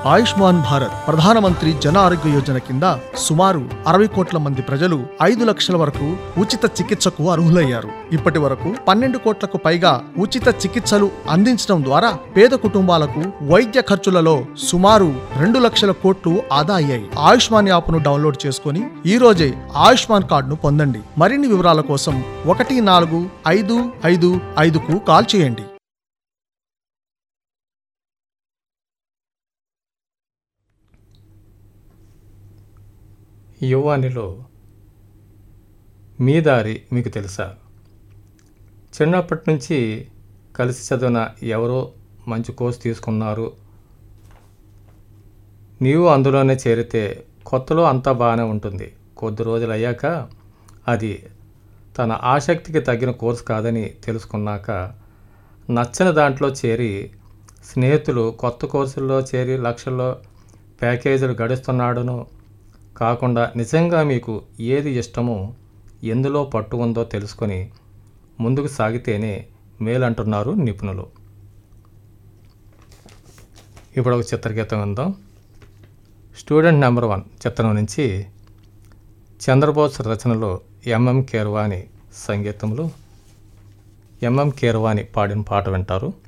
ఆయుష్మాన్ భారత్ ప్రధానమంత్రి జన ఆరోగ్య యోజన కింద సుమారు అరవై కోట్ల మంది ప్రజలు ఐదు లక్షల వరకు ఉచిత చికిత్సకు అర్హులయ్యారు ఇప్పటి వరకు పన్నెండు కోట్లకు పైగా ఉచిత చికిత్సలు అందించడం ద్వారా పేద కుటుంబాలకు వైద్య ఖర్చులలో సుమారు రెండు లక్షల కోట్లు ఆదా అయ్యాయి ఆయుష్మాన్ యాప్ను డౌన్లోడ్ చేసుకుని ఈ రోజే ఆయుష్మాన్ కార్డును పొందండి మరిన్ని వివరాల కోసం ఒకటి నాలుగు ఐదు ఐదు ఐదుకు కాల్ చేయండి యువానిలో మీ దారి మీకు తెలుసా చిన్నప్పటి నుంచి కలిసి చదివిన ఎవరో మంచి కోర్సు తీసుకున్నారు నీవు అందులోనే చేరితే కొత్తలో అంతా బాగానే ఉంటుంది కొద్ది రోజులు అయ్యాక అది తన ఆసక్తికి తగిన కోర్సు కాదని తెలుసుకున్నాక నచ్చని దాంట్లో చేరి స్నేహితులు కొత్త కోర్సుల్లో చేరి లక్షల్లో ప్యాకేజీలు గడిస్తున్నాడను కాకుండా నిజంగా మీకు ఏది ఇష్టమో ఎందులో పట్టు ఉందో తెలుసుకొని ముందుకు సాగితేనే మేలంటున్నారు నిపుణులు ఇప్పుడు ఒక చిత్రగీతం ఉందాం స్టూడెంట్ నెంబర్ వన్ చిత్రం నుంచి చంద్రబోస్ రచనలో ఎంఎం కేర్వాణి సంగీతంలో ఎంఎం కేర్వాణి పాడిన పాట వింటారు